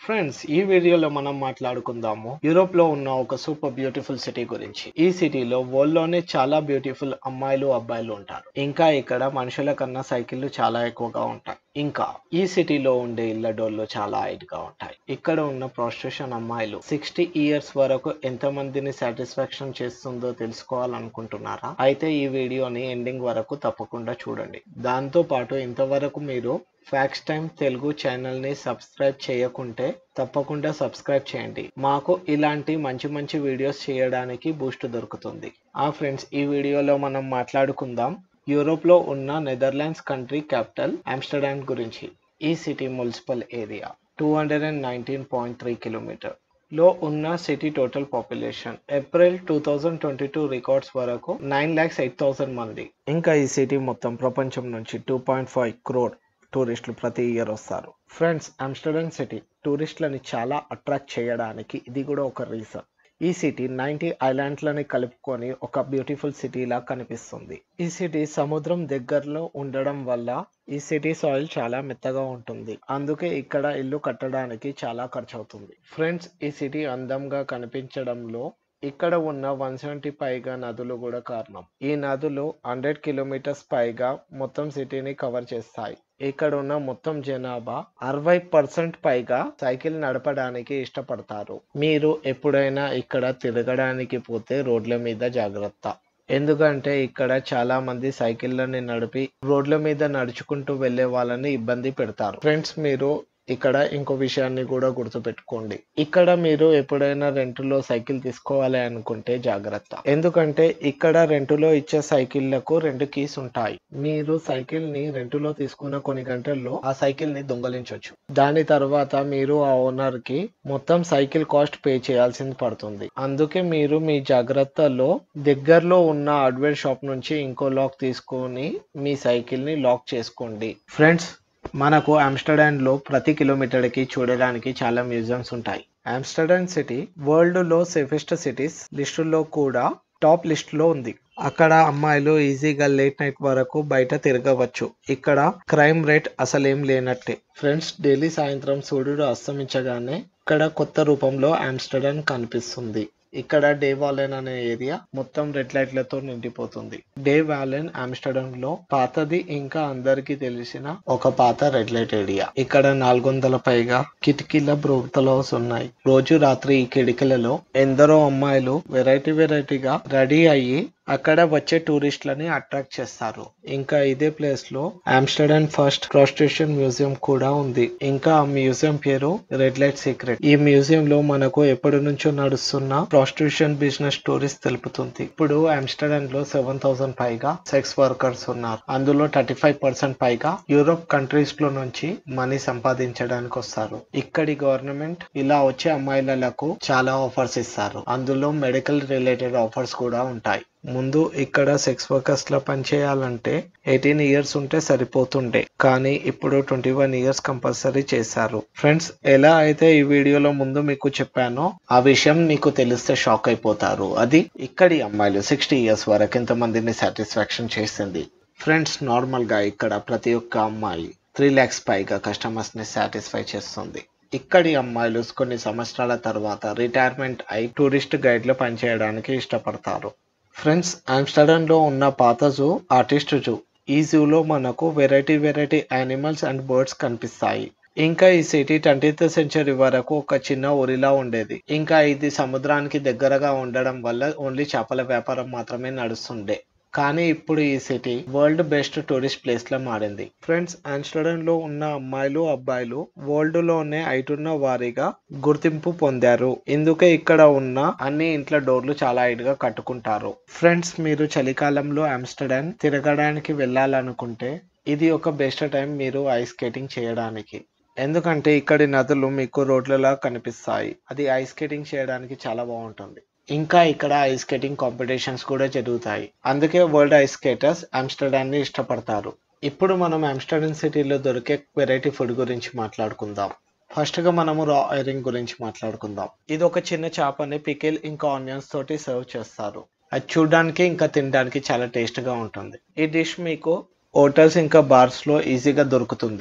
Friends ఈ వీడియోలో మనం మాట్లాడుకుందాము యూరోప్ లో ఉన్న ఒక సూపర్ బ్యూటిఫుల్ సిటీ గురించి ఈ సిటీలో వరల్డ్ లోనే చాలా బ్యూటిఫుల్ అమ్మాయిలు అబ్బాయిలు ఉంటారు ఇంకా ఇక్కడ మనుషుల కన్నా సైకిళ్ళు చాలా ఎక్కువగా ఉంటాయి ఇంకా ఈ సిటీలో ఉండే ఇళ్ల డోర్లు చాలా హైట్ గా ఉంటాయి ఇక్కడ ఉన్న ప్రాస్టిట్యూషన్ అమ్మాయిలు సిక్స్టీ ఇయర్స్ వరకు ఎంత మందిని సాటిస్ఫాక్షన్ చేస్తుందో తెలుసుకోవాలనుకుంటున్నారా అయితే ఈ వీడియోని ఎండింగ్ వరకు తప్పకుండా చూడండి దాంతో పాటు ఇంతవరకు మీరు ఫ్యాక్స్ టైమ్ తెలుగు ఛానల్ ని సబ్స్క్రైబ్ చేయకుంటే తప్పకుండా సబ్స్క్రైబ్ చేయండి మాకు ఇలాంటి మంచి మంచి వీడియోస్ చేయడానికి బూస్ట్ దొరుకుతుంది ఆ ఫ్రెండ్స్ ఈ వీడియోలో మనం మాట్లాడుకుందాం యూరోప్ లో ఉన్న నెదర్లాండ్స్ కంట్రీ క్యాపిటల్ ఆమ్స్టర్డామ్ గురించి ఈ city municipal area two hundred and nineteen point three kilometre లో ఉన్న city total population April two thousand twenty two records వరకు నైన్ ల్యాక్స్ ఎయిట్ థౌసండ్ మంది ఇంకా ఈ సిటీ మొత్తం ప్రపంచం నుంచి టూ పాయింట్ ఫైవ్ క్రోడ్ టూరిస్టులు ప్రతి ఇయర్ వస్తారు ఫ్రెండ్స్ ఆమ్స్టర్డామ్ సిటీ టూరిస్టులని చాలా అట్రాక్ట్ చేయడానికి ఇది కూడా ఒక రీజన్ ఈ సిటీ నైన్టీ ఐలాండ్లని కలుపుకొని ఒక బ్యూటిఫుల్ సిటీలా కనిపిస్తుంది ఈ సిటీ సముద్రం దగ్గరలో ఉండడం వల్ల ఈ సిటీ సాయిల్ చాలా మెత్తగా ఉంటుంది అందుకే ఇక్కడ ఇల్లు కట్టడానికి చాలా ఖర్చు అవుతుంది ఫ్రెండ్స్ ఈ సిటీ అందంగా కనిపించడంలో ఇక్కడ ఉన్న వన్ సెవెంటీ పైగా నదులు కూడా కారణం ఈ నదులు హండ్రెడ్ కిలోమీటర్స్ పైగా మొత్తం సిటీని కవర్ చేస్తాయి ఇక్కడ ఉన్న మొత్తం జనాభా అరవై పర్సెంట్ పైగా సైకిల్ నడపడానికి ఇష్టపడతారు మీరు ఎప్పుడైనా ఇక్కడ తిరగడానికి పోతే రోడ్ల మీద జాగ్రత్త ఎందుకంటే ఇక్కడ చాలా మంది సైకిళ్ళని నడిపి రోడ్ల మీద నడుచుకుంటూ వెళ్లే వాళ్ళని ఇబ్బంది పెడతారు ఫ్రెండ్స్ మీరు ఇక్కడ ఇంకో విషయాన్ని కూడా గుర్తుపెట్టుకోండి ఇక్కడ మీరు ఎప్పుడైనా రెంటులో సైకిల్ తీసుకోవాలి అనుకుంటే జాగ్రత్త ఎందుకంటే ఇక్కడ రెంటులో ఇచ్చే సైకిళ్లకు రెండు కీస్ ఉంటాయి మీరు సైకిల్ ని రెంటులో తీసుకున్న కొన్ని గంటల్లో ఆ సైకిల్ ని దొంగలించవచ్చు దాని తర్వాత మీరు ఆ ఓనర్ కి మొత్తం సైకిల్ కాస్ట్ పే చేయాల్సింది పడుతుంది అందుకే మీరు మీ జాగ్రత్తలో దగ్గరలో ఉన్న హార్డ్వేర్ షాప్ నుంచి ఇంకో లాక్ తీసుకొని మీ సైకిల్ ని లాక్ చేసుకోండి ఫ్రెండ్స్ మనకు ఆమ్స్టర్డామ్ లో ప్రతి కిలోమీటర్ కి చూడడానికి చాలా మ్యూజియంస్ ఉంటాయి ఆమ్స్టర్డామ్ సిటీ వరల్డ్ లో సేఫెస్ట్ సిటీస్ లిస్టులో కూడా టాప్ లిస్ట్ లో ఉంది అక్కడ అమ్మాయిలు ఈజీగా లేట్ నైట్ వరకు బయట తిరగవచ్చు ఇక్కడ క్రైమ్ రేట్ అసలేం లేనట్టే ఫ్రెండ్స్ డైలీ సాయంత్రం సూర్యుడు అస్తమించగానే ఇక్కడ కొత్త రూపంలో ఆమ్స్టర్డామ్ కనిపిస్తుంది ఇక్కడ డే వాలెన్ అనే ఏరియా మొత్తం రెడ్ లైట్లతో నిండిపోతుంది డే వాలెన్ ఆమ్స్టర్డామ్ లో పాతది ఇంకా అందరికి తెలిసిన ఒక పాత రెడ్ లైట్ ఏరియా ఇక్కడ నాలుగు వందల పైగా కిటికీల బ్రోతలోస్ ఉన్నాయి రోజు రాత్రి ఈ కిటికీలలో ఎందరో అమ్మాయిలు వెరైటీ వెరైటీగా రెడీ అయ్యి అక్కడ వచ్చే టూరిస్టులని అట్రాక్ట్ చేస్తారు ఇంకా ఇదే ప్లేస్ లో ఆమ్స్టర్డామ్ ఫస్ట్ ప్రాస్టిట్యూషన్ మ్యూజియం కూడా ఉంది ఇంకా ఆ మ్యూజియం పేరు రెడ్ లైట్ సీక్రెట్ ఈ మ్యూజియం లో మనకు ఎప్పటి నుంచో నడుస్తున్న ప్రాస్టిట్యూషన్ బిజినెస్ స్టోరీస్ తెలుపుతుంది ఇప్పుడు ఆమ్స్టర్డామ్ లో సెవెన్ థౌసండ్ పైగా సెక్స్ వర్కర్స్ ఉన్నారు అందులో థర్టీ ఫైవ్ పర్సెంట్ పైగా యూరోప్ కంట్రీస్ లో నుంచి మనీ సంపాదించడానికి వస్తారు ఇక్కడి గవర్నమెంట్ ఇలా వచ్చే అమ్మాయిలకు చాలా ఆఫర్స్ ఇస్తారు అందులో మెడికల్ రిలేటెడ్ ఆఫర్స్ కూడా ఉంటాయి ముందు ఇక్కడ సెక్స్ వర్కర్స్ లా పనిచేయాలంటే ఎయిటీన్ ఇయర్స్ ఉంటే సరిపోతుండే కానీ ఇప్పుడు ట్వంటీ వన్ ఇయర్స్ కంపల్సరీ చేశారు ఫ్రెండ్స్ ఎలా అయితే ఈ వీడియోలో ముందు మీకు చెప్పానో ఆ విషయం మీకు తెలిస్తే షాక్ అయిపోతారు అది ఇక్కడి అమ్మాయిలు సిక్స్టీ ఇయర్స్ వరకు ఎంతమందిని సాటిస్ఫాక్షన్ చేసింది ఫ్రెండ్స్ నార్మల్ గా ఇక్కడ ప్రతి ఒక్క అమ్మాయి త్రీ ల్యాక్స్ పైగా కస్టమర్స్ ని సాటిస్ఫై చేస్తుంది ఇక్కడి అమ్మాయిలు కొన్ని సంవత్సరాల తర్వాత రిటైర్మెంట్ అయి టూరిస్ట్ గైడ్ లో పనిచేయడానికి ఇష్టపడతారు ఫ్రెండ్స్ ఆమ్స్టర్డామ్ లో ఉన్న పాత జూ ఆర్టిస్ట్ జూ ఈ జూలో మనకు variety variety animals and birds కనిపిస్తాయి ఇంకా ఈ సిటీ ట్వంటీత్ సెంచరీ వరకు ఒక చిన్న ఊరిలా ఉండేది ఇంకా ఇది సముద్రానికి దగ్గరగా ఉండడం వల్ల ఓన్లీ చేపల వ్యాపారం మాత్రమే నడుస్తుండే కానీ ఇప్పుడు ఈ city world best tourist place లా మారింది ఫ్రెండ్స్ ఆమ్స్టర్డామ్ లో ఉన్న అమ్మాయిలు అబ్బాయిలు వరల్డ్ లోనే ఐటున్న వారిగా గుర్తింపు పొందారు ఇందుకే ఇక్కడ ఉన్న అన్ని ఇంట్ల డోర్లు చాలా హైట్ గా కట్టుకుంటారు ఫ్రెండ్స్ మీరు చలికాలంలో ఆమ్స్టర్డామ్ తిరగడానికి వెళ్ళాలనుకుంటే ఇది ఒక బెస్ట్ టైం మీరు ఐస్ స్కేటింగ్ చేయడానికి ఎందుకంటే ఇక్కడి నదులు మీకు రోడ్లలా కనిపిస్తాయి అది ఐస్ స్కేటింగ్ చేయడానికి చాలా బాగుంటుంది ఇంకా ఇక్కడ ఐస్ స్కేటింగ్ కాంపిటీషన్స్ కూడా జరుగుతాయి అందుకే వరల్డ్ ఐస్ స్కేటర్స్ ఆమ్స్టర్డామ్ ని ఇష్టపడతారు ఇప్పుడు మనం ఆమ్స్టర్డామ్ సిటీలో దొరికే వెరైటీ ఫుడ్ గురించి మాట్లాడుకుందాం ఫస్ట్ గా మనము రా ఐరింగ్ గురించి మాట్లాడుకుందాం ఇది ఒక చిన్న చేపని పికిల్ ఇంకా ఆనియన్స్ తోటి సర్వ్ చేస్తారు అది చూడడానికి ఇంకా తినడానికి చాలా టేస్ట్ గా ఉంటుంది ఈ డిష్ మీకు హోటల్స్ ఇంకా బార్స్ లో ఈజీగా దొరుకుతుంది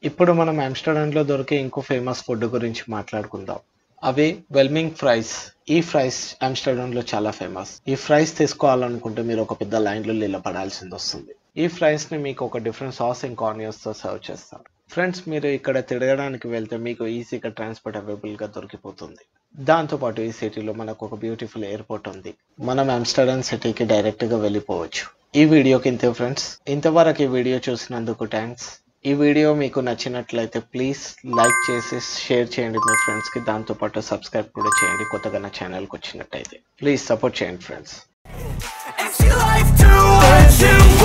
ఇప్పుడు మనం ఆమ్స్టర్డామ్ లో దొరికే ఇంకో ఫేమస్ ఫుడ్ గురించి మాట్లాడుకుందాం అవి వెల్మింగ్ ఫ్రైస్ ఈ ఫ్రైస్ ఆమ్స్టర్డామ్ లో చాలా ఫేమస్ ఈ ఫ్రైస్ తీసుకోవాలనుకుంటే మీరు ఒక పెద్ద లైన్ లో నిలబడాల్సింది వస్తుంది ఈ ఫ్రైస్ ని మీకు ఒక డిఫరెంట్ సాస్ ఇంకా ఆనియన్స్ తో సర్వ్ చేస్తారు ఫ్రెండ్స్ మీరు ఇక్కడ తిరగడానికి వెళ్తే మీకు ఈజీగా ట్రాన్స్పోర్ట్ అవైలబుల్ గా దొరికిపోతుంది దాంతో పాటు ఈ సిటీలో మనకు ఒక బ్యూటిఫుల్ ఎయిర్పోర్ట్ ఉంది మనం ఆమ్స్టర్డామ్ సిటీకి డైరెక్ట్ గా వెళ్ళిపోవచ్చు ఈ వీడియోకి ఇంతే ఫ్రెండ్స్ ఇంతవరకు ఈ వీడియో చూసినందుకు థ్యాంక్స్ ఈ వీడియో మీకు నచ్చినట్లయితే ప్లీజ్ లైక్ చేసి షేర్ చేయండి మీ ఫ్రెండ్స్కి దాంతోపాటు సబ్స్క్రైబ్ కూడా చేయండి కొత్తగా నా ఛానల్కి వచ్చినట్టయితే ప్లీజ్ సపోర్ట్ చేయండి friends It's your life to live.